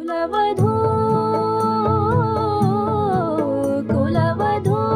ಕುಲವಧೂ ಕುಲವಧೂ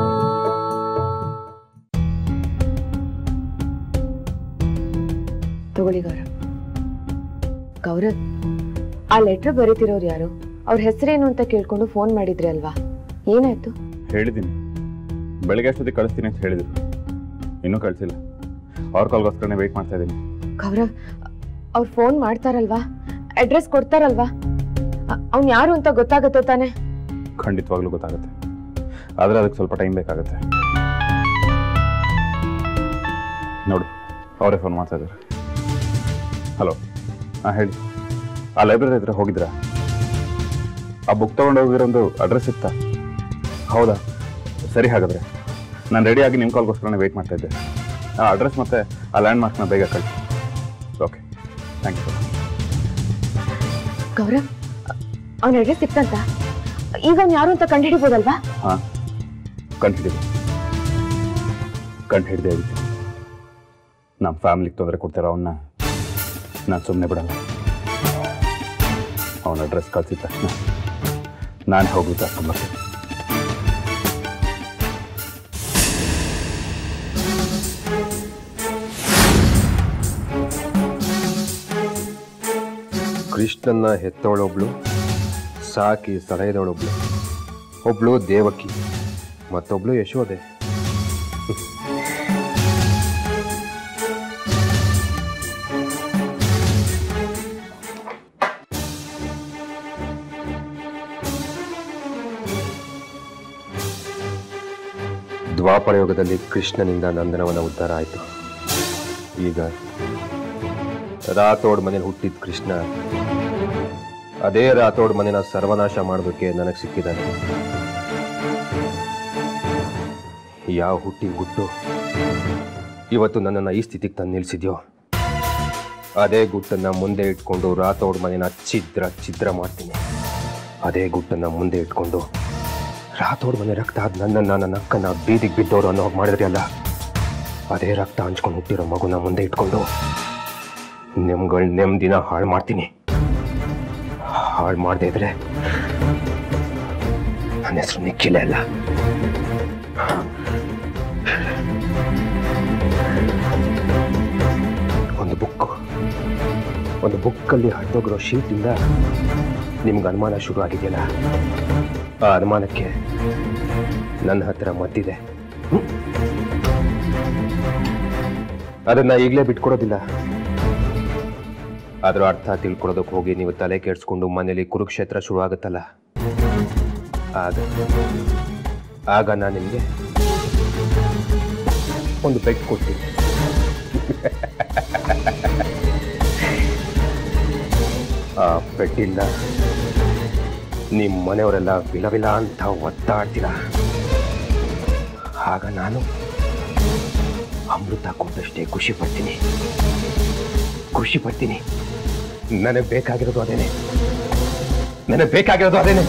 ತಗೊಳ್ಳಿ ಗೌರವ್ ಗೌರವ್ ಆ ಲೆಟ್ರ್ ಬರೀತಿರೋರು ಯಾರು ಅವ್ರ ಹೆಸರೇನು ಅಂತ ಕೇಳ್ಕೊಂಡು ಫೋನ್ ಮಾಡಿದ್ರಿ ಅಲ್ವಾ ಏನಾಯ್ತು ಹೇಳಿದ್ದೀನಿ ಬೆಳಗ್ಗೆ ಅಷ್ಟೊತ್ತಿಗೆ ಕಳಿಸ್ತೀನಿ ಅಂತ ಹೇಳಿದ್ರು ಇನ್ನೂ ಕಳಿಸಿಲ್ಲ ಅವ್ರ ಕಾಲ್ಗೋಸ್ಕರನೇ ವೆಯ್ಟ್ ಮಾಡ್ತಾ ಇದ್ದೀನಿ ಗೌರವ್ ಅವ್ರು ಫೋನ್ ಮಾಡ್ತಾರಲ್ವಾ ಅಡ್ರೆಸ್ ಕೊಡ್ತಾರಲ್ವಾ ಅವ್ನು ಯಾರು ಅಂತ ಗೊತ್ತಾಗುತ್ತೆ ತಾನೆ ಖಂಡಿತವಾಗ್ಲೂ ಗೊತ್ತಾಗುತ್ತೆ ಆದರೆ ಅದಕ್ಕೆ ಸ್ವಲ್ಪ ಟೈಮ್ ಬೇಕಾಗುತ್ತೆ ನೋಡು ಅವರೇ ಫೋನ್ ಮಾಡ್ತಾ ಇದ್ದಾರೆ ಹಲೋ ಹಾಂ ಹೇಳಿ ಆ ಲೈಬ್ರರಿ ಹತ್ರ ಹೋಗಿದ್ರಾ ಆ ಬುಕ್ ತೊಗೊಂಡು ಹೋಗಿರೋದು ಅಡ್ರೆಸ್ ಸಿಗ್ತಾ ಹೌದಾ ಸರಿ ಹಾಗಾದರೆ ನಾನು ರೆಡಿಯಾಗಿ ನಿಮ್ಮ ಕಾಲ್ಗೋಸ್ಕರನೇ ವೆಯ್ಟ್ ಮಾಡ್ತಾ ಇದ್ದೆ ಆ ಅಡ್ರೆಸ್ ಮತ್ತು ಆ ಲ್ಯಾಂಡ್ ಮಾರ್ಕ್ನ ಬೇಗ ಕಳಿಸಿ ಓಕೆ ಥ್ಯಾಂಕ್ ಯು ಗೌರವ್ ಅವನ ಅಡ್ರೆಸ್ ಸಿಕ್ತಂತ ಈಗ ಅವ್ನು ಯಾರು ಅಂತ ಕಂಡುಹಿಡಿಬೋದಲ್ವಾ ಹಾಂ ಕಂಡು ಹಿಡಿದು ಕಂಡು ಹಿಡಿದೇ ಇದೀನಿ ನಮ್ಮ ಫ್ಯಾಮಿಲಿಗೆ ತೊಂದರೆ ಕೊಡ್ತಾರೋ ಅವನ್ನ ನಾನು ಸುಮ್ಮನೆ ಬಿಡಲ್ಲ ಅವನ ಅಡ್ರೆಸ್ ಕಳ್ಸಿದ ತಕ್ಷಣ ನಾನೇ ಹೋಗಿ ಬರ್ತೀನಿ ಕೃಷ್ಣನ್ನ ಹೆತ್ತವಳೊಬ್ಳು ಸಾಕಿ ಸಲಹಿದವಳೊಬ್ಳು ಒಬ್ಳು ದೇವಕಿ ಮತ್ತೊಬ್ಳು ಯಶೋದೆ ದ್ವಾಪರಯುಗದಲ್ಲಿ ಕೃಷ್ಣನಿಂದ ನಂದನವನ ಉದ್ಧಾರ ಆಯಿತು ಈಗ ರಾಥೋಡ್ ಮನೇಲಿ ಹುಟ್ಟಿದ ಕೃಷ್ಣ ಅದೇ ರಾಥೋಡ್ ಮನೆನ ಸರ್ವನಾಶ ಮಾಡೋದಕ್ಕೆ ನನಗೆ ಸಿಕ್ಕಿದ್ದಾನೆ ಯಾವ ಹುಟ್ಟಿ ಗುಟ್ಟು ಇವತ್ತು ನನ್ನನ್ನು ಈ ಸ್ಥಿತಿಗೆ ತಂದು ನಿಲ್ಲಿಸಿದ್ಯೋ ಅದೇ ಗುಟ್ಟನ್ನ ಮುಂದೆ ಇಟ್ಕೊಂಡು ರಾಥೋಡ್ ಮನೆನ ಛಿದ್ರ ಛಿದ್ರ ಮಾಡ್ತೀನಿ ಅದೇ ಗುಟ್ಟನ್ನ ಮುಂದೆ ಇಟ್ಕೊಂಡು ರಾಥೋಡ್ ಮನೆ ರಕ್ತ ಆದ ನನ್ನನ್ನು ನನ್ನ ಅಕ್ಕನ ಬೀದಿಗೆ ಬಿದ್ದೋರು ಅನ್ನೋ ಹಾಗೆ ಮಾಡಿದ್ರಿ ಅಲ್ಲ ಅದೇ ರಕ್ತ ಹಂಚ್ಕೊಂಡು ಹುಟ್ಟಿರೋ ಮಗುನ ಮುಂದೆ ಇಟ್ಕೊಂಡು ನೆಮ್ಗಳ ನೆಮ್ಮದಿನ ಹಾಳು ಮಾಡ್ತೀನಿ ಹಾಳು ಮಾಡದೇ ಇದ್ರೆ ನನ್ನ ಹೆಸರು ನಿಖಿಲ ಅಲ್ಲ ಒಂದು ಬುಕ್ ಒಂದು ಬುಕ್ಕಲ್ಲಿ ಹರಿದೋಗಿರೋ ಶೀಟಿಂದ ನಿಮ್ಗೆ ಅನುಮಾನ ಶುರು ಆಗಿದೆಯಲ್ಲ ಆ ಅನುಮಾನಕ್ಕೆ ನನ್ನ ಹತ್ರ ಮದ್ದಿದೆ ಹ್ಮ್? ಅದನ್ನ ಈಗಲೇ ಬಿಟ್ಕೊಡೋದಿಲ್ಲ ಅದರ ಅರ್ಥ ತಿಳ್ಕೊಳೋದಕ್ಕೆ ಹೋಗಿ ನೀವು ತಲೆ ಕೆಡ್ಸ್ಕೊಂಡು ಮನೇಲಿ ಕುರುಕ್ಷೇತ್ರ ಶುರು ಆಗುತ್ತಲ್ಲ ಆಗ ಆಗ ನಾನು ನಿಮಗೆ ಒಂದು ಬೆಟ್ ಕೊಡ್ತೀನಿ ಆ ಬೆಡ್ಡಿಂದ ನಿಮ್ಮ ಮನೆಯವರೆಲ್ಲ ವಿಲವಿಲ ಅಂತ ಒತ್ತಾಡ್ತೀರ ಆಗ ನಾನು ಅಮೃತ ಕೊಟ್ಟಷ್ಟೇ ಖುಷಿ ಪಡ್ತೀನಿ ಖುಷಿ ಪಡ್ತೀನಿ ನನಗೆ ಬೇಕಾಗಿರೋದು ಅದೇನೆ ನನಗೆ ಬೇಕಾಗಿರೋದು ಅದೇನೆ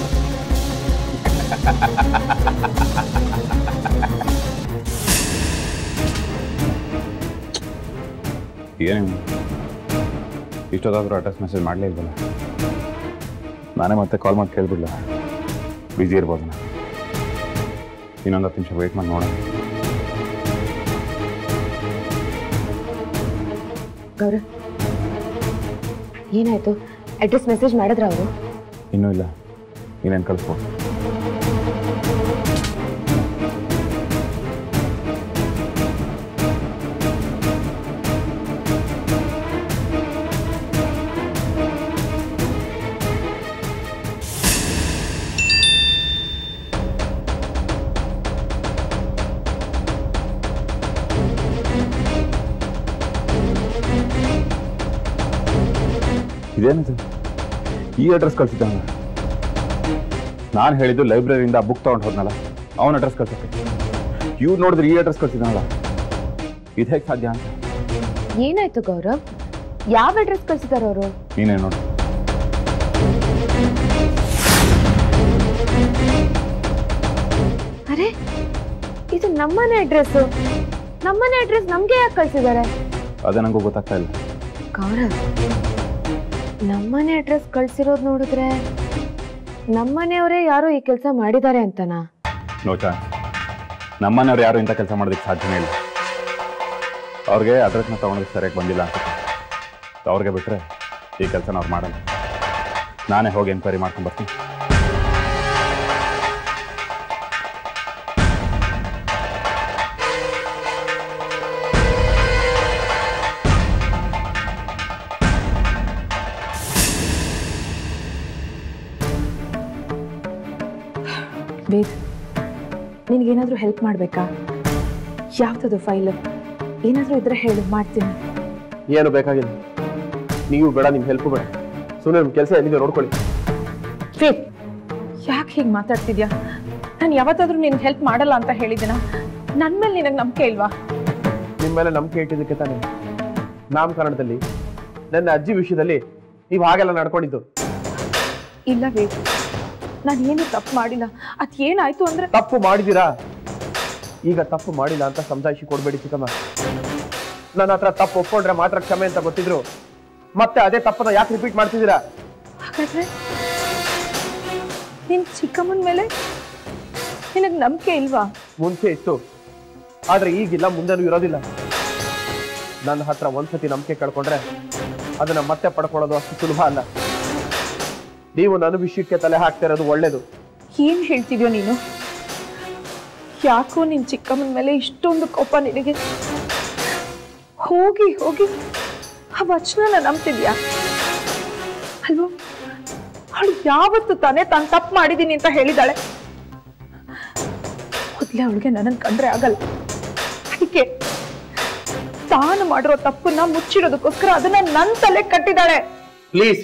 ಏನು ಇಷ್ಟೊತ್ತಾದರೂ ಅಡ್ರೆಸ್ ಮೆಸೇಜ್ ಮಾಡಲೇ ಇಲ್ವಲ್ಲ ನಾನೇ ಮತ್ತೆ ಕಾಲ್ ಮಾಡಿ ಕೇಳ್ಬಿಡ್ಲ ಬ್ಯುಸಿ ಇರ್ಬೋದು ನಾನು ಇನ್ನೊಂದು ಹತ್ತು ನಿಮಿಷ ವೆಯ್ಟ್ ಮಾಡಿ ನೋಡೋಣ ಗೌರವ್ ಏನಾಯ್ತು ಅಡ್ರೆಸ್ ಮೆಸೇಜ್ ಮಾಡಿದ್ರ ಅವರು ಇನ್ನೂ ಇಲ್ಲ ನೀನೇನು ಕಳಿಸ್ಬೋದು ಇದೇನಿದು ಈ ಅಡ್ರೆಸ್ ಕಳ್ಸಿದ್ದಾನ ನಾನು ಹೇಳಿದ್ದು ಲೈಬ್ರರಿಯಿಂದ ಬುಕ್ ತೊಗೊಂಡು ಹೋದ್ನಲ್ಲ ಅವನ ಅಡ್ರೆಸ್ ಕಳ್ಸಕ್ಕೆ ಇವ್ರು ನೋಡಿದ್ರೆ ಈ ಅಡ್ರೆಸ್ ಕಳ್ಸಿದ್ದಾನಲ್ಲ ಇದು ಹೇಗೆ ಸಾಧ್ಯ ಅಂತ ಏನಾಯ್ತು ಗೌರವ್ ಯಾವ ಅಡ್ರೆಸ್ ಕಳ್ಸಿದಾರ ಅವರು ನೀನೇ ನೋಡು ಅರೆ ಇದು ನಮ್ಮನೆ ಅಡ್ರೆಸ್ ನಮ್ಮನೆ ಅಡ್ರೆಸ್ ನಮ್ಗೆ ಯಾಕೆ ಕಳ್ಸಿದ್ದಾರೆ ಅದೇ ನನಗೂ ಗೊತ್ತಾಗ್ತಾ ಇಲ್ಲ ಗೌರವ್ ನಮ್ಮನೆ ಅಡ್ರೆಸ್ ಕಳ್ಸಿರೋದು ನೋಡಿದ್ರೆ ನಮ್ಮನೆಯವರೇ ಯಾರೋ ಈ ಕೆಲಸ ಮಾಡಿದ್ದಾರೆ ಅಂತನಾ ನೋ ಚಾನ್ಸ್ ನಮ್ಮನೆಯವ್ರು ಯಾರು ಇಂಥ ಕೆಲಸ ಮಾಡೋದಕ್ಕೆ ಸಾಧ್ಯನೇ ಇಲ್ಲ ಅವ್ರಿಗೆ ಅಡ್ರೆಸ್ನ ತೊಗೊಂಡೋದಕ್ಕೆ ಸರಿಯಾಗಿ ಬಂದಿಲ್ಲ ಅಂತ ಅವ್ರಿಗೆ ಬಿಟ್ಟರೆ ಈ ಕೆಲಸನ ಅವ್ರು ಮಾಡಲ್ಲ ನಾನೇ ಹೋಗಿ ಎನ್ಕ್ವೈರಿ ಮಾಡ್ಕೊಂಡು ಬರ್ತೀನಿ ವೇದ್ ನಿನಗೇನಾದರೂ ಹೆಲ್ಪ್ ಮಾಡಬೇಕಾ ಯಾವ್ದದು ಫೈಲು ಏನಾದರೂ ಇದ್ರೆ ಹೇಳು ಮಾಡ್ತೀನಿ ಏನು ಬೇಕಾಗಿಲ್ಲ ನೀವು ಬೇಡ ನಿಮ್ಮ ಹೆಲ್ಪ್ ಬೇಡ ಸುಮ್ಮನೆ ನಿಮ್ಮ ಕೆಲಸ ಎಲ್ಲಿದೆ ನೋಡ್ಕೊಳ್ಳಿ ವೇದ್ ಯಾಕೆ ಹೀಗೆ ಮಾತಾಡ್ತಿದ್ಯಾ ನಾನು ಯಾವತ್ತಾದ್ರೂ ನಿನ್ಗೆ ಹೆಲ್ಪ್ ಮಾಡಲ್ಲ ಅಂತ ಹೇಳಿದ್ದೀನ ನನ್ನ ಮೇಲೆ ನಿನಗೆ ನಂಬಿಕೆ ಇಲ್ವಾ ನಿಮ್ಮ ಮೇಲೆ ನಂಬಿಕೆ ಇಟ್ಟಿದ್ದಕ್ಕೆ ತಾನೆ ನಾಮಕರಣದಲ್ಲಿ ನನ್ನ ಅಜ್ಜಿ ವಿಷಯದಲ್ಲಿ ನೀವು ಹಾಗೆಲ್ಲ ನಡ್ಕೊಂಡಿದ್ದು ಇಲ್ಲ ವೇದ್ ನಾನು ಏನು ತಪ್ಪು ಮಾಡಿಲ್ಲ ಅದು ಏನಾಯ್ತು ಅಂದ್ರೆ ತಪ್ಪು ಮಾಡಿದ್ದೀರಾ ಈಗ ತಪ್ಪು ಮಾಡಿಲ್ಲ ಅಂತ ಸಮಜಾಯಿಷಿ ಕೊಡಬೇಡಿ ಚಿಕ್ಕಮ್ಮ ನನ್ನ ಹತ್ರ ತಪ್ಪು ಒಪ್ಕೊಂಡ್ರೆ ಮಾತ್ರ ಕ್ಷಮೆ ಅಂತ ಗೊತ್ತಿದ್ರು ಮತ್ತೆ ಅದೇ ತಪ್ಪನ್ನ ಯಾಕೆ ರಿಪೀಟ್ ಮಾಡ್ತಿದ್ದೀರಾ ಹಾಗಾದ್ರೆ ನಿನ್ ಚಿಕ್ಕಮ್ಮನ ಮೇಲೆ ನಿನಗೆ ನಂಬಿಕೆ ಇಲ್ವಾ ಮುಂಚೆ ಇತ್ತು ಆದ್ರೆ ಈಗಿಲ್ಲ ಮುಂದೆನೂ ಇರೋದಿಲ್ಲ ನನ್ನ ಹತ್ರ ಒಂದ್ಸತಿ ನಂಬಿಕೆ ಕಳ್ಕೊಂಡ್ರೆ ಅದನ್ನ ಮತ್ತೆ ಪಡ್ಕೊಳ್ಳೋದು ಅಷ್ಟು ಸುಲಭ ಅಲ್ಲ ನೀವು ನನ್ನ ವಿಷಯಕ್ಕೆ ತಲೆ ಹಾಕ್ತಾ ಇರೋದು ಒಳ್ಳೇದು ಏನ್ ಹೇಳ್ತಿದ್ಯೋ ನೀನು ಯಾಕೋ ನಿನ್ ಚಿಕ್ಕಮ್ಮನ ಮೇಲೆ ಇಷ್ಟೊಂದು ಕೋಪ ನಿನಗೆ ಹೋಗಿ ಹೋಗಿ ಆ ವಚನನ ನಂಬ್ತಿದ್ಯಾ ಅಲ್ವೋ ಅವಳು ಯಾವತ್ತು ತಾನೇ ತಾನು ತಪ್ಪು ಮಾಡಿದೀನಿ ಅಂತ ಹೇಳಿದಾಳೆ ಮೊದ್ಲೇ ಅವಳಿಗೆ ನನ್ನನ್ನು ಕಂಡ್ರೆ ಆಗಲ್ಲ ಅದಕ್ಕೆ ತಾನು ಮಾಡಿರೋ ತಪ್ಪನ್ನ ಮುಚ್ಚಿಡೋದಕ್ಕೋಸ್ಕರ ಅದನ್ನ ನನ್ನ ತಲೆ ಕಟ್ಟಿದಾಳೆ ಪ್ಲೀಸ್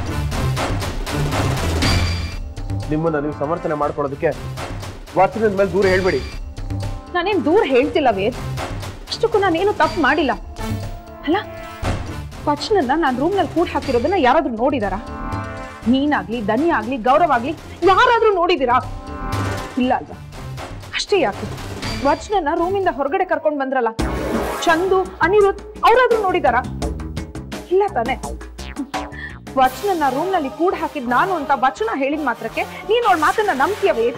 ನಿಮ್ಮನ್ನ ನೀವು ಸಮರ್ಥನೆ ಮಾಡ್ಕೊಳ್ಳೋದಕ್ಕೆ ವಚನದ ಮೇಲೆ ದೂರ ಹೇಳ್ಬೇಡಿ ನಾನೇನ್ ದೂರ ಹೇಳ್ತಿಲ್ಲ ವೇದ್ ಅಷ್ಟಕ್ಕೂ ನಾನೇನು ತಪ್ಪು ಮಾಡಿಲ್ಲ ಅಲ್ಲ ವಚನನ್ನ ನಾನು ರೂಮ್ನಲ್ಲಿ ಕೂಡ ಹಾಕಿರೋದನ್ನ ಯಾರಾದ್ರೂ ನೋಡಿದಾರಾ ನೀನಾಗ್ಲಿ ದನಿ ಆಗ್ಲಿ ಗೌರವ್ ಆಗ್ಲಿ ಯಾರಾದ್ರೂ ನೋಡಿದೀರಾ ಇಲ್ಲ ಅಲ್ವಾ ಅಷ್ಟೇ ಯಾಕೆ ವಚನನ್ನ ರೂಮಿಂದ ಹೊರಗಡೆ ಕರ್ಕೊಂಡ್ ಬಂದ್ರಲ್ಲ ಚಂದು ಅನಿರುದ್ ಅವರಾದ್ರೂ ನೋಡಿದಾರಾ ಇಲ್ಲ ತಾನೆ ವಚನನ್ನ ರೂಮ್ನಲ್ಲಿ ಕೂಡ ಹಾಕಿದ್ ನಾನು ಅಂತ ವಚನ ಹೇಳಿದ ಮಾತ್ರಕ್ಕೆ ನೀನ್ ಅವಳ ಮಾತನ್ನ ನಂಬ್ತೀಯ ವೇದ್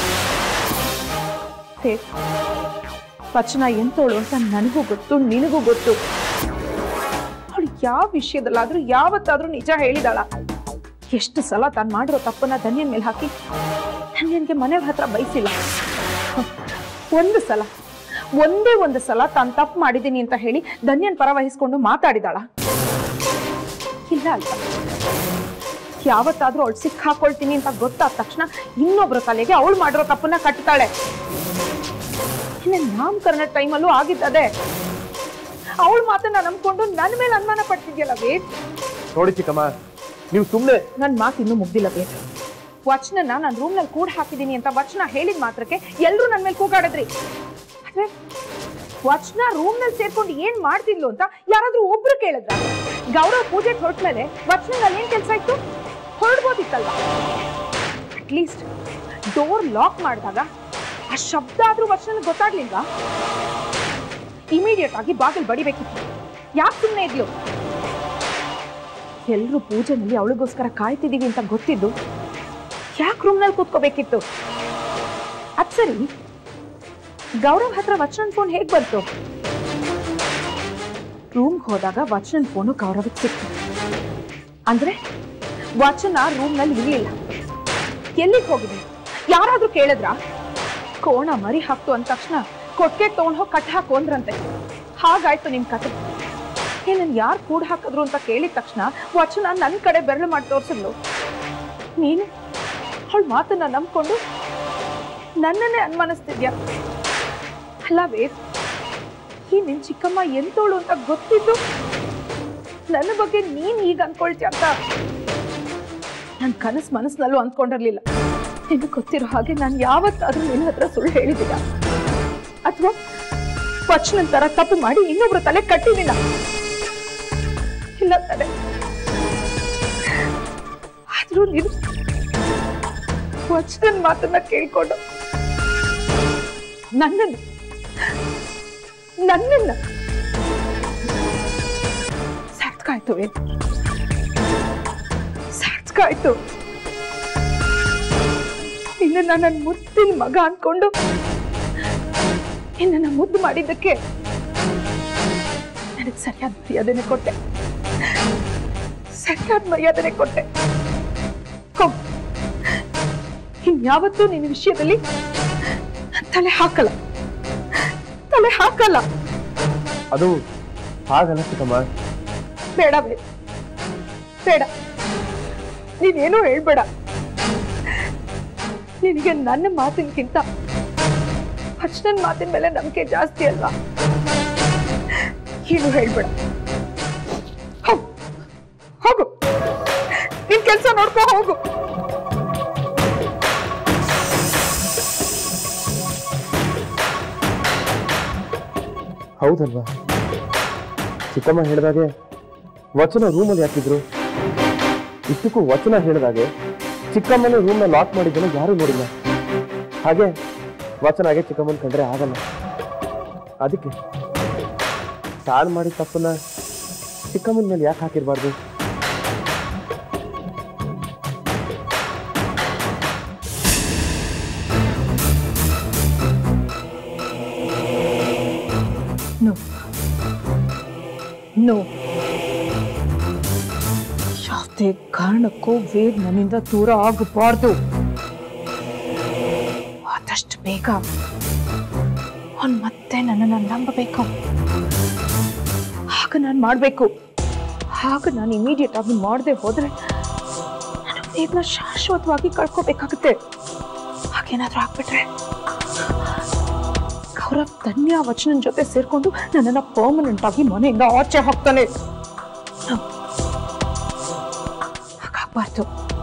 ವೇದ್ ವಚನ ಎಂತೋಳು ಅಂತ ನನಗೂ ಗೊತ್ತು ನಿನಗೂ ಗೊತ್ತು ಅವಳು ಯಾವ ವಿಷಯದಲ್ಲಾದ್ರೂ ಯಾವತ್ತಾದ್ರೂ ನಿಜ ಹೇಳಿದಾಳ ಎಷ್ಟು ಸಲ ತಾನು ಮಾಡಿರೋ ತಪ್ಪನ್ನ ಧನ್ಯನ್ ಮೇಲೆ ಹಾಕಿ ಧನ್ಯನ್ಗೆ ಮನೆ ಹತ್ರ ಬಯಸಿಲ್ಲ ಒಂದು ಸಲ ಒಂದೇ ಒಂದು ಸಲ ತಾನು ತಪ್ಪು ಮಾಡಿದ್ದೀನಿ ಅಂತ ಹೇಳಿ ಧನ್ಯನ್ ಪರ ವಹಿಸ್ಕೊಂಡು ಮಾತಾಡಿದಾಳ ಇಲ್ಲ ಅಲ್ವಾ ಯಾವತ್ತಾದ್ರೂ ಅವಳು ಸಿಕ್ ಹಾಕೊಳ್ತೀನಿ ಅಂತ ಗೊತ್ತಾದ ತಕ್ಷಣ ಇನ್ನೊಬ್ರ ತಲೆಗೆ ಅವಳು ಮಾಡಿರೋ ತಪ್ಪನ್ನ ಕಟ್ತಾಳೆ ಇನ್ನು ನಾಮಕರಣ ಟೈಮಲ್ಲೂ ಆಗಿದ್ದದೆ ಅವಳ ಮಾತನ್ನ ನಂಬ್ಕೊಂಡು ನನ್ನ ಮೇಲೆ ಅನುಮಾನ ಪಡ್ತಿದ್ಯಲ್ಲ ವೇದ್ ನೋಡಿ ಚಿಕ್ಕಮ್ಮ ನೀವು ಸುಮ್ಮನೆ ನನ್ನ ಮಾತು ಇನ್ನೂ ಮುಗ್ದಿಲ್ಲ ವೇದ್ ವಚನನ ನಾನು ರೂಮ್ನಲ್ಲಿ ಕೂಡ ಹಾಕಿದ್ದೀನಿ ಅಂತ ವಚನ ಹೇಳಿದ ಮಾತ್ರಕ್ಕೆ ಎಲ್ಲರೂ ನನ್ನ ಮೇಲೆ ಕೂಗಾಡಿದ್ರಿ ಆದ್ರೆ ವಚನ ರೂಮ್ನಲ್ಲಿ ಸೇರ್ಕೊಂಡು ಏನ್ ಮಾಡ್ತಿದ್ಲು ಅಂತ ಯಾರಾದ್ರೂ ಒಬ್ರು ಕೇಳಿದ್ರ ಗೌರವ್ ಪೂಜೆ ಹೊರಟ್ಮೇಲೆ ವಚನದಲ್ಲಿ ಏನ್ ಕೆಲಸ ಇತ್ತು ಹೊರಡ್ಬೋದಿತ್ತಲ್ವಾ ಅಟ್ಲೀಸ್ಟ್ ಡೋರ್ ಲಾಕ್ ಮಾಡಿದಾಗ ಆ ಶಬ್ದ ಆದ್ರೂ ವಚನ ಗೊತ್ತಾಗ್ಲಿಲ್ವಾ ಇಮಿಡಿಯೇಟ್ ಆಗಿ ಬಾಗಿಲು ಬಡಿಬೇಕಿತ್ತು ಯಾಕೆ ಸುಮ್ಮನೆ ಇದ್ಲು ಎಲ್ರೂ ಪೂಜೆನಲ್ಲಿ ಅವಳಿಗೋಸ್ಕರ ಕಾಯ್ತಿದೀವಿ ಅಂತ ಗೊತ್ತಿದ್ದು ಯಾಕೆ ರೂಮ್ನಲ್ಲಿ ಕೂತ್ಕೋಬೇಕಿತ್ತು ಅದ್ ಸರಿ ಗೌರವ್ ಹತ್ರ ವಚನನ್ ಫೋನ್ ಹೇಗ್ ಬಂತು ರೂಮ್ಗೆ ಹೋದಾಗ ವಚನನ್ ಫೋನು ಗೌರವಿಗೆ ಸಿಕ್ತು ಅಂದ್ರೆ ವಚನ ರೂಮ್ನಲ್ಲಿ ಇರ್ಲಿಲ್ಲ ಎಲ್ಲಿಗೆ ಹೋಗಿದ್ವಿ ಯಾರಾದ್ರೂ ಕೇಳಿದ್ರ ಕೋಣ ಮರಿ ಹಾಕ್ತು ಅಂದ ತಕ್ಷಣ ಕೊಟ್ಟಿಗೆ ತಗೊಂಡ್ ಹೋಗಿ ಕಟ್ ಹಾಕು ಅಂದ್ರಂತೆ ಹಾಗಾಯ್ತು ನಿಮ್ ಕತೆ ಏನನ್ ಯಾರು ಕೂಡ ಹಾಕಿದ್ರು ಅಂತ ಕೇಳಿದ ತಕ್ಷಣ ವಚನ ನನ್ನ ಕಡೆ ಬೆರಳು ಮಾಡಿ ತೋರ್ಸಿದ್ಲು ನೀನು ಅವಳ ಮಾತನ್ನ ನಂಬ್ಕೊಂಡು ನನ್ನನ್ನೇ ಅನುಮಾನಿಸ್ತಿದ್ಯಾ ಅಲ್ಲ ವೇದ್ ಈ ನಿನ್ ಚಿಕ್ಕಮ್ಮ ಎಂತೋಳು ಅಂತ ಗೊತ್ತಿದ್ದು ನನ್ನ ಬಗ್ಗೆ ನೀನ್ ಈಗ ಅನ್ಕೊಳ್ತೀಯ ಅಂತ ನನ್ ಕನಸು ಮನಸ್ಸಿನಲ್ಲೂ ಅಂದ್ಕೊಂಡಿರ್ಲಿಲ್ಲ ನಿನಗೆ ಗೊತ್ತಿರೋ ಹಾಗೆ ನಾನು ಯಾವತ್ತಾದ್ರೂ ನಿನ್ನ ಹತ್ರ ಸುಳ್ಳು ಹೇಳಿದಿಲ್ಲ ಅಥವಾ ವಚನ ತರ ತಪ್ಪು ಮಾಡಿ ಇನ್ನೊಬ್ರ ತಲೆ ಕಟ್ಟಿದಿಲ್ಲ ಇಲ್ಲ ತಾನೆ ಆದ್ರೂ ನೀನು ವಚನನ್ ಮಾತನ್ನ ಕೇಳ್ಕೊಂಡು ನನ್ನನ್ನ ನನ್ನನ್ನ ಸಾರ್ಥಕ ಆಯ್ತು ವೇದ್ ಸಾಕಾಯ್ತು ನಿನ್ನ ನನ್ನ ಮುದ್ದಿನ ಮಗ ಅನ್ಕೊಂಡು ನಿನ್ನ ಮುದ್ದು ಮಾಡಿದ್ದಕ್ಕೆ ನನಗೆ ಸರಿಯಾದ ಮರ್ಯಾದನೆ ಕೊಟ್ಟೆ ಸರಿಯಾದ ಮರ್ಯಾದನೆ ಕೊಟ್ಟೆ ಹೋಗು ಇನ್ಯಾವತ್ತೂ ನಿನ್ನ ವಿಷಯದಲ್ಲಿ ನಾನ್ ತಲೆ ಹಾಕಲ್ಲ ತಲೆ ಹಾಕಲ್ಲ ಅದು ಹಾಗಲ್ಲ ಚಿಕ್ಕಮ್ಮ ಬೇಡ ಬೇಡ ಬೇಡ ನೀನೇನೂ ಹೇಳ್ಬೇಡ ನಿನಗೆ ನನ್ನ ಮಾತಿನಕ್ಕಿಂತ ಅರ್ಚನನ್ ಮಾತಿನ ಮೇಲೆ ನಂಬಿಕೆ ಜಾಸ್ತಿ ಅಲ್ವಾ ಏನು ಹೇಳ್ಬೇಡ ಹೋಗು ಹೋಗು ನಿನ್ ಕೆಲಸ ನೋಡ್ಕೊ ಹೋಗು ಹೌದಲ್ವಾ ಚಿಕ್ಕಮ್ಮ ಹೇಳಿದಾಗೆ ವಚನ ರೂಮಲ್ಲಿ ಹಾಕಿದ್ರು ಇಷ್ಟಕ್ಕೂ ವಚನ ಹೇಳಿದಾಗೆ ಚಿಕ್ಕಮ್ಮನ ರೂಮ್ನ ಲಾಕ್ ಮಾಡಿದ್ದನ್ನು ಯಾರು ನೋಡಿಲ್ಲ ಹಾಗೆ ವಚನಾಗೆ ಚಿಕ್ಕಮ್ಮನ ಕಂಡ್ರೆ ಆಗಲ್ಲ ಅದಕ್ಕೆ ತಾನು ಮಾಡಿದ ತಪ್ಪನ್ನ ಚಿಕ್ಕಮ್ಮನ ಮೇಲೆ ಯಾಕೆ ಹಾಕಿರ್ಬಾರ್ದು ನೋ ನೋ ಯಾವುದೇ ಕಾರಣಕ್ಕೂ ವೇದ್ ನನ್ನಿಂದ ದೂರ ಆಗಬಾರ್ದು ಆದಷ್ಟು ಬೇಗ ಅವನ್ ಮತ್ತೆ ನನ್ನನ್ನು ನಂಬಬೇಕು ಆಗ ನಾನು ಮಾಡಬೇಕು ಆಗ ನಾನು ಇಮಿಡಿಯೇಟ್ ಆಗಿ ಮಾಡದೆ ಹೋದ್ರೆ ನಾನು ವೇದ್ನ ಶಾಶ್ವತವಾಗಿ ಕಳ್ಕೋಬೇಕಾಗುತ್ತೆ ಹಾಗೇನಾದ್ರೂ ಆಗ್ಬಿಟ್ರೆ ಗೌರವ್ ಧನ್ಯ ವಚನನ್ ಜೊತೆ ಸೇರ್ಕೊಂಡು ನನ್ನನ್ನ ಪರ್ಮನೆಂಟ್ ಆಗಿ ಮನೆಯಿಂದ ಆಚೆ ಹಾಕ್ತಾನೆ No. ಹಾಗಾಗ್ಬಾರ್ದು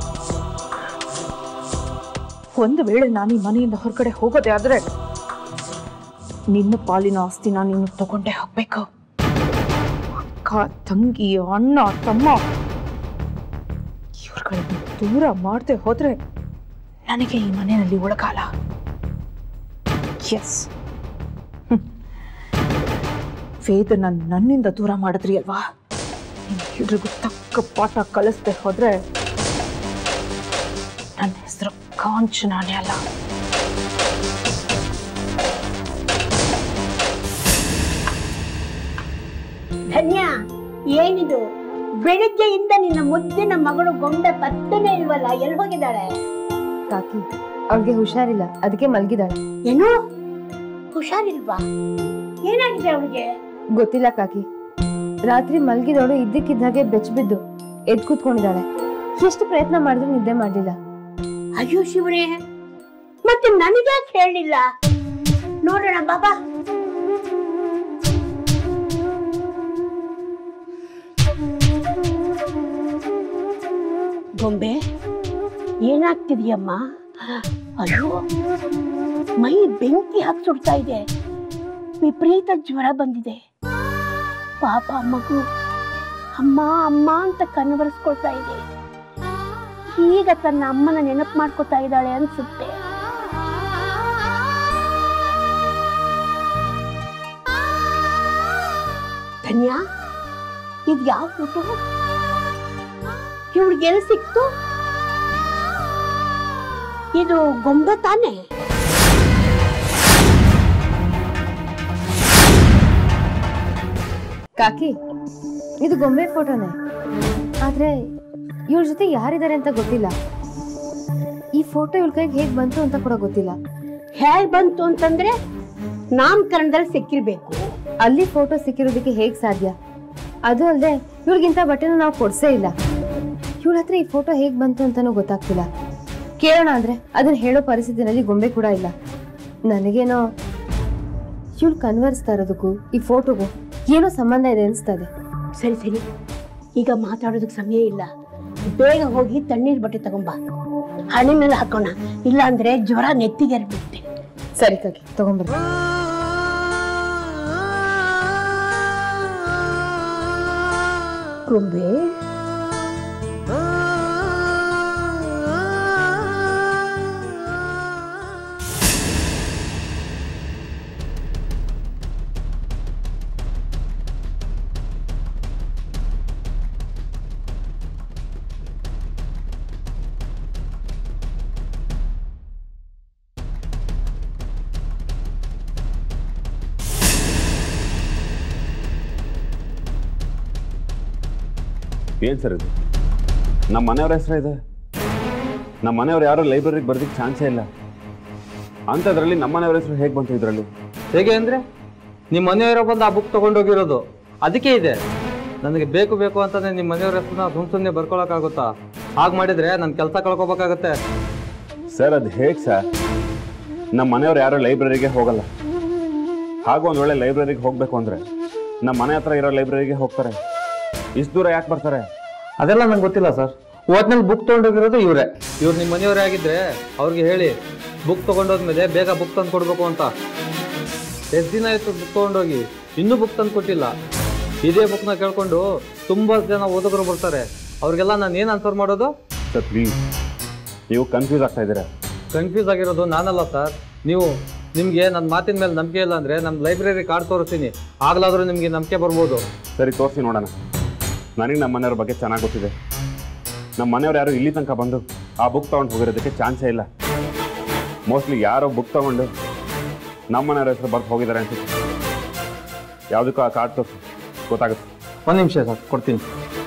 ಒಂದು ವೇಳೆ ನಾನು ಈ ಮನೆಯಿಂದ ಹೊರಗಡೆ ಹೋಗೋದೇ ಆದ್ರೆ ನಿನ್ನ ಪಾಲಿನ ಆಸ್ತಿನ ನೀನು ತಗೊಂಡೇ ಹೋಗ್ಬೇಕು ಅಕ್ಕ ತಂಗಿ ಅಣ್ಣ ತಮ್ಮ ಇವ್ರುಗಳನ್ನ ದೂರ ಮಾಡದೆ ಹೋದ್ರೆ ನನಗೆ ಈ ಮನೆಯಲ್ಲಿ ಉಳಗಾಲ ಎಸ್ ವೇದನ ನನ್ನಿಂದ ದೂರ ಮಾಡಿದ್ರಿ ಅಲ್ವಾ ನಿಮ್ಗೆಲ್ರಿಗೂ ತಕ್ಕ ಪಾಠ ಕಲಿಸ್ದೆ ಹೋದ್ರೆ ನನ್ನ ಹೆಸರು ಕಾಂಚನಾನೇ ಅಲ್ಲ ಧನ್ಯ ಏನಿದು ಬೆಳಿಗ್ಗೆಯಿಂದ ನಿನ್ನ ಮುದ್ದಿನ ಮಗಳು ಗೊಂಬೆ ಪತ್ತನೇ ಇಲ್ವಲ್ಲ ಎಲ್ಲಿ ಹೋಗಿದ್ದಾಳೆ ಕಾಕಿ ಅವ್ಳಿಗೆ ಹುಷಾರಿಲ್ಲ ಅದಕ್ಕೆ ಮಲ್ಗಿದಾಳೆ ಏನು ಹುಷಾರಿಲ್ವಾ ಏನಾಗಿದೆ ಅವಳಿಗೆ ಗೊತ್ತಿಲ್ಲ ಕಾಕಿ ರಾತ್ರಿ ಮಲ್ಗಿದವಳು ಇದ್ದಕ್ಕಿದ್ದಾಗೆ ಬೆಚ್ಚಬಿದ್ದು ಎದ್ ಕೂತ್ಕೊಂಡಿದ್ದಾಳೆ ಎಷ್ಟು ಪ್ರಯತ್ನ ಮಾಡಿದ್ರು ನಿದ್ದೆ ಮಾಡ್ಲಿಲ್ಲ ಅಯ್ಯೋ ಶಿವನೇ ಮತ್ತೆ ನನಗ್ಯಾಕೆ ಹೇಳಲಿಲ್ಲ ನೋಡೋಣ ಬಾಬಾ ಗೊಂಬೆ ಏನಾಗ್ತಿದೆಯಮ್ಮ ಅಯ್ಯೋ ಮೈ ಬೆಂಕಿ ಹಾಕಿ ಸುಡ್ತಾ ಇದೆ ವಿಪರೀತ ಜ್ವರ ಬಂದಿದೆ ಪಾಪ ಮಗು ಅಮ್ಮ ಅಮ್ಮ ಅಂತ ಕನವರಿಸ್ಕೊಳ್ತಾ ಇದೆ ಈಗ ತನ್ನ ಅಮ್ಮನ ನೆನಪು ಮಾಡ್ಕೊತಾ ಇದ್ದಾಳೆ ಅನ್ಸುತ್ತೆ ಧನ್ಯ ಇದು ಯಾವ ಫೋಟೋ ಇವಳಿಗೆ ಎಲ್ಲಿ ಸಿಕ್ತು ಇದು ಗೊಂಬೆ ತಾನೆ ಕಾಕಿ ಇದು ಗೊಂಬೆ ಫೋಟೋನೇ ಆದ್ರೆ ಇವಳ ಜೊತೆ ಯಾರಿದ್ದಾರೆ ಅಂತ ಗೊತ್ತಿಲ್ಲ ಈ ಫೋಟೋ ಇವಳ ಕೈಗೆ ಹೇಗ್ ಬಂತು ಅಂತ ಕೂಡ ಗೊತ್ತಿಲ್ಲ ಹೇಗ್ ಬಂತು ಅಂತಂದ್ರೆ ನಾಮಕರಣದಲ್ಲಿ ಸಿಕ್ಕಿರ್ಬೇಕು ಅಲ್ಲಿ ಫೋಟೋ ಸಿಕ್ಕಿರೋದಕ್ಕೆ ಹೇಗ್ ಸಾಧ್ಯ ಅದು ಅಲ್ಲದೆ ಇವಳಿಗಿಂತ ಬಟ್ಟೆನ ನಾವು ಕೊಡ್ಸೇ ಇಲ್ಲ ಇವಳ ಹತ್ರ ಈ ಫೋಟೋ ಹೇಗ್ ಬಂತು ಅಂತಾನೂ ಗೊತ್ತಾಗ್ತಿಲ್ಲ ಕೇಳೋಣ ಅಂದ್ರೆ ಅದನ್ನ ಹೇಳೋ ಪರಿಸ್ಥಿತಿನಲ್ಲಿ ಗೊಂಬೆ ಕೂಡ ಇಲ್ಲ ನನಗೇನೋ ಇವಳು ಕನ್ವರ್ಸ್ತಾ ಇರೋದಕ್ಕೂ ಈ ಫೋಟೋಗೂ ಏನೋ ಸಂಬಂಧ ಇದೆ ಅನಿಸ್ತದೆ ಸರಿ ಸರಿ ಈಗ ಮಾತಾಡೋದಕ್ಕೆ ಸಮಯ ಇಲ್ಲ ಬೇಗ ಹೋಗಿ ತಣ್ಣೀರ್ ಬಟ್ಟೆ ತಗೊಂಬ ಹಣೆ ಮೇಲೆ ಹಾಕೋಣ ಇಲ್ಲ ಅಂದ್ರೆ ಜ್ವರ ನೆತ್ತಿಗೆರ್ಬಿಡುತ್ತೆ ಸರಿ ಕಾಕಿ ತಗೊಂಡ್ಬರ್ತೀನಿ ಗೊಂಬೆ ಏನು ಸರ್ ಇದು ನಮ್ಮ ಮನೆಯವ್ರ ಹೆಸರು ಇದೆ ನಮ್ಮ ಮನೆಯವ್ರು ಯಾರು ಲೈಬ್ರರಿಗೆ ಬರ್ದಿಕ್ಕೆ ಚಾನ್ಸೇ ಇಲ್ಲ ಅಂಥದ್ರಲ್ಲಿ ನಮ್ಮ ಮನೆಯವ್ರ ಹೆಸರು ಹೇಗೆ ಬಂತು ಇದರಲ್ಲಿ ಹೇಗೆ ಅಂದ್ರೆ ನಿಮ್ಮ ಮನೆಯವರ ಬಂದು ಆ ಬುಕ್ ತಗೊಂಡೋಗಿರೋದು ಅದಕ್ಕೆ ಇದೆ ನನಗೆ ಬೇಕು ಬೇಕು ಅಂತಾನೆ ನಿಮ್ಮ ಮನೆಯವ್ರ ಹೆಸರನ್ನ ಸುಮ್ ಸುಮ್ಮನೆ ಬರ್ಕೊಳಕ್ಕಾಗುತ್ತಾ ಹಾಗೆ ಮಾಡಿದ್ರೆ ನನ್ನ ಕೆಲಸ ಕಳ್ಕೊಬೇಕಾಗತ್ತೆ ಸರ್ ಅದು ಹೇಗೆ ಸರ್ ನಮ್ಮ ಮನೆಯವ್ರು ಯಾರು ಲೈಬ್ರರಿಗೆ ಹೋಗಲ್ಲ ಹಾಗೂ ಒಂದು ವೇಳೆ ಲೈಬ್ರರಿಗೆ ಹೋಗಬೇಕು ಅಂದರೆ ನಮ್ಮ ಮನೆ ಹತ್ರ ಇರೋ ಲೈಬ್ರರಿಗೆ ಹೋಗ್ತಾರೆ ಇಷ್ಟು ದೂರ ಯಾಕೆ ಬರ್ತಾರೆ ಅದೆಲ್ಲ ನಂಗೆ ಗೊತ್ತಿಲ್ಲ ಸರ್ ಒಟ್ನಲ್ಲಿ ಬುಕ್ ತೊಗೊಂಡೋಗಿರೋದು ಇವರೇ ಇವ್ರು ನಿಮ್ಮ ಮನೆಯವರೇ ಆಗಿದ್ರೆ ಅವ್ರಿಗೆ ಹೇಳಿ ಬುಕ್ ತೊಗೊಂಡೋದ್ಮೇಲೆ ಬೇಗ ಬುಕ್ ತಂದು ಕೊಡ್ಬೇಕು ಅಂತ ಎಷ್ಟು ದಿನ ಆಯ್ತು ಬುಕ್ ತೊಗೊಂಡೋಗಿ ಇನ್ನೂ ಬುಕ್ ತಂದು ಕೊಟ್ಟಿಲ್ಲ ಇದೇ ಬುಕ್ನ ಕೇಳ್ಕೊಂಡು ತುಂಬ ಜನ ಓದುಗರು ಬರ್ತಾರೆ ಅವ್ರಿಗೆಲ್ಲ ನಾನು ಏನು ಆನ್ಸರ್ ಮಾಡೋದು ಸರ್ ಪ್ಲೀಸ್ ನೀವು ಕನ್ಫ್ಯೂಸ್ ಆಗ್ತಾ ಇದ್ದೀರಾ ಕನ್ಫ್ಯೂಸ್ ಆಗಿರೋದು ನಾನಲ್ಲ ಸರ್ ನೀವು ನಿಮಗೆ ನನ್ನ ಮಾತಿನ ಮೇಲೆ ನಂಬಿಕೆ ಇಲ್ಲ ಅಂದರೆ ನಮ್ಮ ಲೈಬ್ರರಿ ಕಾರ್ಡ್ ತೋರಿಸ್ತೀನಿ ಆಗ್ಲಾದ್ರೂ ನಿಮಗೆ ನಂಬಿಕೆ ಬರ್ಬೋದು ಸರಿ ತೋರಿಸಿ ನೋಡೋಣ ನನಗೆ ನಮ್ಮ ಮನೆಯವ್ರ ಬಗ್ಗೆ ಚೆನ್ನಾಗಿ ಗೊತ್ತಿದೆ ನಮ್ಮ ಮನೆಯವ್ರು ಯಾರು ಇಲ್ಲಿ ತನಕ ಬಂದು ಆ ಬುಕ್ ತೊಗೊಂಡು ಹೋಗಿರೋದಕ್ಕೆ ಚಾನ್ಸೇ ಇಲ್ಲ ಮೋಸ್ಟ್ಲಿ ಯಾರೋ ಬುಕ್ ತೊಗೊಂಡು ನಮ್ಮ ಮನೆಯವ್ರ ಹೆಸರು ಬರ್ದು ಹೋಗಿದ್ದಾರೆ ಅನ್ಸುತ್ತೆ ಯಾವುದಕ್ಕೂ ಆ ಕಾರ್ಡ್ ತೋರಿಸಿ ಗೊತ್ತಾಗುತ್ತೆ ಒಂದು ನಿಮಿಷ ಸರ್ ಕೊಡ್ತೀನಿ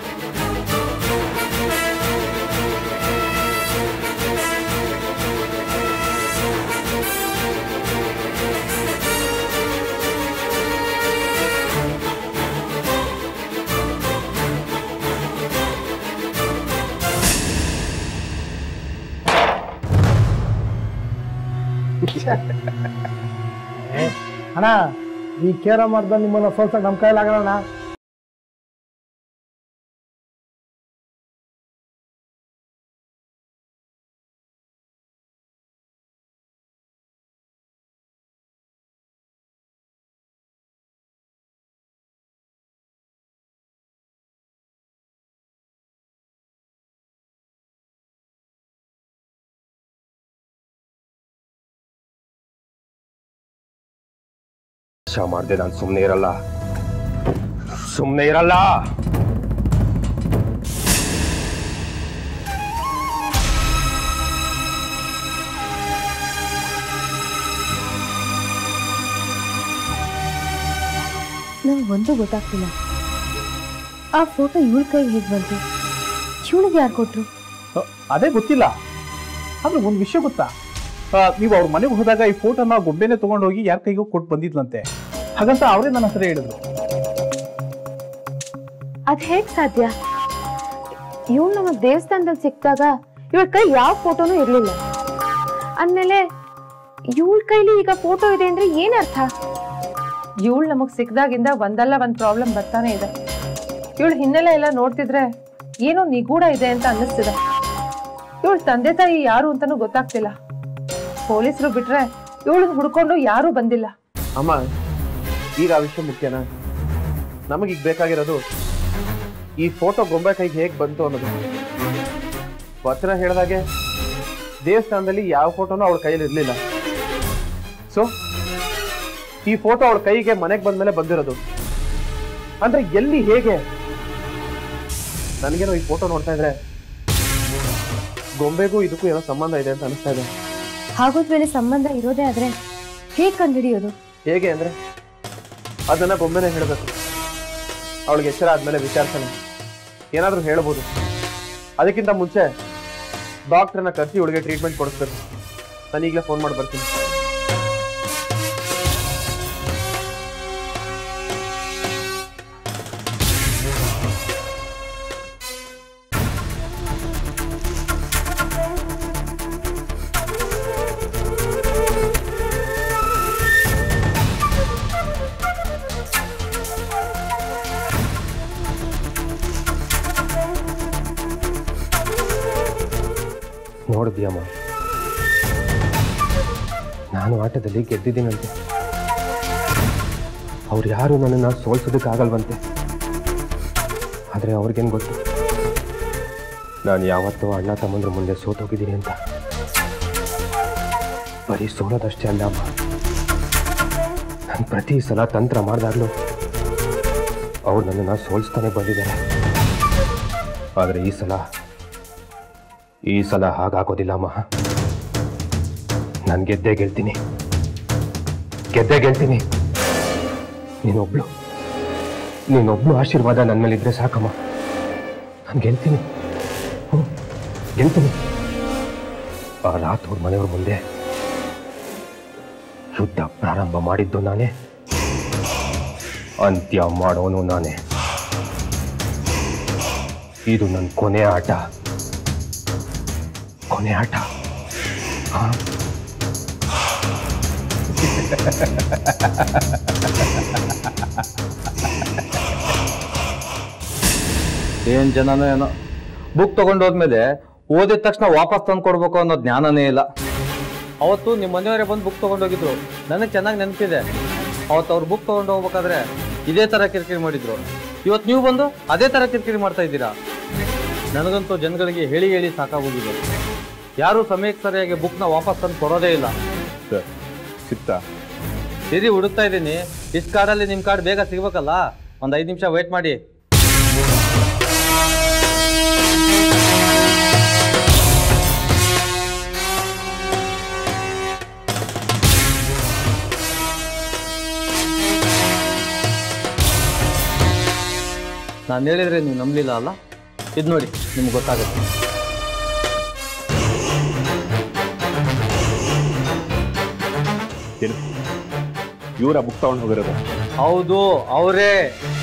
ಅಣ್ಣ ಈ ಕೇರ ಮಾಡ್ದ ನಿಮ್ಮನ್ನ ಸೋಲ್ಸಕ್ ನಮ್ಮ ಕೈಲಾಗಲ್ಲ ನಾಶ ಮಾಡಿದೆ ನಾನು ಸುಮ್ಮನೆ ಇರಲ್ಲ ಸುಮ್ಮನೆ ಇರಲ್ಲ ನಂಗೆ ಒಂದು ಗೊತ್ತಾಗ್ತಿಲ್ಲ ಆ ಫೋಟೋ ಇವಳ ಕೈಗೆ ಹೇಗೆ ಬಂತು ಇವಳಿಗೆ ಯಾರು ಕೊಟ್ರು ಅದೇ ಗೊತ್ತಿಲ್ಲ ಆದ್ರೆ ಒಂದು ವಿಷಯ ಗೊತ್ತಾ ಆ, ನೀವು ಅವ್ರ ಮನೆಗೆ ಹೋದಾಗ ಈ ಫೋಟೋನ ಗೊಂಬೆನೆ ತಗೊಂಡೋಗಿ ಯಾರ ಕೈಗೂ ಕೊಟ್ಟು ಬಂದಿದ್ಲಂತೆ ಹಾಗಂತ ಅವರೇ ನನ್ನ ಹತ್ರ ಹೇಳಿದ್ರು ಅದ್ ಹೇಗ್ ಸಾಧ್ಯ ಇವಳು ನಮ್ಮ ದೇವಸ್ಥಾನದಲ್ಲಿ ಸಿಕ್ಕಿದಾಗ ಇವಳ ಕೈ ಯಾವ ಫೋಟೋನೂ ಇರ್ಲಿಲ್ಲ ಅಂದ್ಮೇಲೆ ಇವಳ ಕೈಲಿ ಈಗ ಫೋಟೋ ಇದೆ ಅಂದ್ರೆ ಏನ್ ಅರ್ಥ ಇವಳು ನಮಗ್ ಸಿಕ್ದಾಗಿಂದ ಒಂದಲ್ಲ ಒಂದ್ ಪ್ರಾಬ್ಲಮ್ ಬರ್ತಾನೆ ಇದೆ ಇವಳ ಹಿನ್ನೆಲೆ ಎಲ್ಲ ನೋಡ್ತಿದ್ರೆ ಏನೋ ನಿಗೂಢ ಇದೆ ಅಂತ ಅನ್ನಿಸ್ತಿದೆ ಇವಳ ತಂದೆ ತಾಯಿ ಯಾರು ಅಂತಾನೂ ಗೊತ್ತಾಗ್ತಿಲ್ಲ ಪೊಲೀಸರು ಬಿಟ್ರೆ ಇವಳನ್ನ ಹುಡ್ಕೊಂಡು ಯಾರೂ ಬಂದಿಲ್ಲ ಅಮ್ಮ ಈಗ ಆ ವಿಷಯ ಮುಖ್ಯನಾ ನಮಗೀಗ ಬೇಕಾಗಿರೋದು ಈ ಫೋಟೋ ಗೊಂಬೆ ಕೈಗೆ ಹೇಗೆ ಬಂತು ಅನ್ನೋದು ವಚನ ಹೇಳಿದಾಗೆ ದೇವಸ್ಥಾನದಲ್ಲಿ ಯಾವ ಫೋಟೋನೂ ಅವಳ ಕೈಯಲ್ಲಿ ಇರಲಿಲ್ಲ ಸೊ ಈ ಫೋಟೋ ಅವಳ ಕೈಗೆ ಮನೆಗೆ ಬಂದ್ಮೇಲೆ ಬಂದಿರೋದು ಅಂದ್ರೆ ಎಲ್ಲಿ ಹೇಗೆ ನನಗೇನೋ ಈ ಫೋಟೋ ನೋಡ್ತಾ ಇದ್ರೆ ಗೊಂಬೆಗೂ ಇದಕ್ಕೂ ಏನೋ ಸಂಬಂಧ ಇದೆ ಅಂತ ಅನಿಸ್ತಾ ಇದೆ ಹಾಗೋದ್ಮೇಲೆ ಸಂಬಂಧ ಇರೋದೇ ಆದ್ರೆ ಹೇಗೆ ಕಂಡುಹಿಡಿಯೋದು ಹೇಗೆ ಅಂದ್ರೆ ಅದನ್ನ ಗೊಂಬೆನೇ ಹೇಳಬೇಕು ಅವಳಿಗೆ ಎಚ್ಚರ ಆದ್ಮೇಲೆ ವಿಚಾರಿಸೋಣ ಏನಾದ್ರೂ ಹೇಳ್ಬೋದು ಅದಕ್ಕಿಂತ ಮುಂಚೆ ಡಾಕ್ಟರ್ನ ಕರೆಸಿ ಇವಳಿಗೆ ಟ್ರೀಟ್ಮೆಂಟ್ ಕೊಡಿಸ್ಬೇಕು ನಾನು ಈಗಲೇ ಫೋನ್ ಮಾಡಿ ಬರ್ತೀನಿ ನೋಡಿದ್ಯಮ್ಮ ನಾನು ಆಟದಲ್ಲಿ ಗೆದ್ದಿದ್ದೀನಂತೆ ಅವ್ರು ಯಾರು ನನ್ನನ್ನು ಸೋಲ್ಸೋದಕ್ಕಾಗಲ್ವಂತೆ ಆದರೆ ಅವ್ರಿಗೇನು ಗೊತ್ತು ನಾನು ಯಾವತ್ತೂ ಅಣ್ಣ ತಮ್ಮಂದ್ರ ಮುಂದೆ ಸೋತೋಗಿದ್ದೀನಿ ಅಂತ ಬರೀ ಸೋಲೋದಷ್ಟೇ ಅಲ್ಲ ಅಮ್ಮ ನಾನು ಪ್ರತಿ ಸಲ ತಂತ್ರ ಮಾಡಿದಾಗಲೂ ಅವ್ರು ನನ್ನನ್ನು ಸೋಲಿಸ್ತಾನೆ ಬಂದಿದ್ದಾರೆ ಆದರೆ ಈ ಸಲ ಈ ಸಲ ಹಾಗಾಗೋದಿಲ್ಲ ಅಮ್ಮ ನಾನು ಗೆದ್ದೇ ಗೆಲ್ತೀನಿ ಗೆದ್ದೇ ಗೆಲ್ತೀನಿ ನೀನೊಬ್ಳು ನೀನೊಬ್ಳು ಆಶೀರ್ವಾದ ನನ್ನ ಮೇಲಿದ್ರೆ ಸಾಕಮ್ಮ ನಾನು ಗೆಲ್ತೀನಿ ಹ್ಞೂ ಗೆಲ್ತೀನಿ ಆ ರಾತ್ ಅವ್ರ ಮನೆಯವ್ರ ಮುಂದೆ ಯುದ್ಧ ಪ್ರಾರಂಭ ಮಾಡಿದ್ದು ನಾನೇ ಅಂತ್ಯ ಮಾಡೋನು ನಾನೇ ಇದು ನನ್ನ ಕೊನೆ ಆಟ ಕೊನೆ ಆಟ ಹಾ ಏನ್ ಜನನೋ ಏನೋ ಬುಕ್ ತಗೊಂಡೋದ್ಮೇಲೆ ಓದಿದ ತಕ್ಷಣ ವಾಪಸ್ ತಂದು ಕೊಡ್ಬೇಕು ಅನ್ನೋ ಜ್ಞಾನನೇ ಇಲ್ಲ ಅವತ್ತು ನಿಮ್ಮ ಮನೆಯವರೇ ಬಂದು ಬುಕ್ ತಗೊಂಡೋಗಿದ್ರು ನನಗೆ ಚೆನ್ನಾಗಿ ನೆನಪಿದೆ ಅವತ್ತು ಅವ್ರು ಬುಕ್ ತಗೊಂಡು ಹೋಗ್ಬೇಕಾದ್ರೆ ಇದೇ ಥರ ಕಿರಿಕಿರಿ ಮಾಡಿದ್ರು ಇವತ್ತು ನೀವು ಬಂದು ಅದೇ ಥರ ಕಿರಿಕಿರಿ ಮಾಡ್ತಾ ಇದ್ದೀರಾ ನನಗಂತೂ ಜನಗಳಿಗೆ ಹೇಳಿ ಹೇಳಿ ಸಾಕಾಗೋಗಿದೆ ಯಾರು ಸಮಯಕ್ಕೆ ಸರಿಯಾಗಿ ಬುಕ್ನ ವಾಪಸ್ ತಂದು ಕೊಡೋದೇ ಇಲ್ಲ ಸರ್ ಸಿಕ್ತಾ ಇರಿ ಹುಡುಕ್ತಾ ಇದ್ದೀನಿ ಇಷ್ಟು ಕಾರ್ಡಲ್ಲಿ ನಿಮ್ಮ ಕಾರ್ಡ್ ಬೇಗ ಸಿಗ್ಬೇಕಲ್ಲ ಒಂದು ಐದು ನಿಮಿಷ ವೇಟ್ ಮಾಡಿ ನಾನು ಹೇಳಿದ್ರೆ ನೀವು ನಂಬಲಿಲ್ಲ ಅಲ್ಲ ಇದು ನೋಡಿ ನಿಮ್ಗೆ ಗೊತ್ತಾಗುತ್ತೆ ಏನು ಇವರ ಬುಕ್ ತಗೊಂಡು ಹೋಗಿರೋದು ಹೌದು ಅವರೇ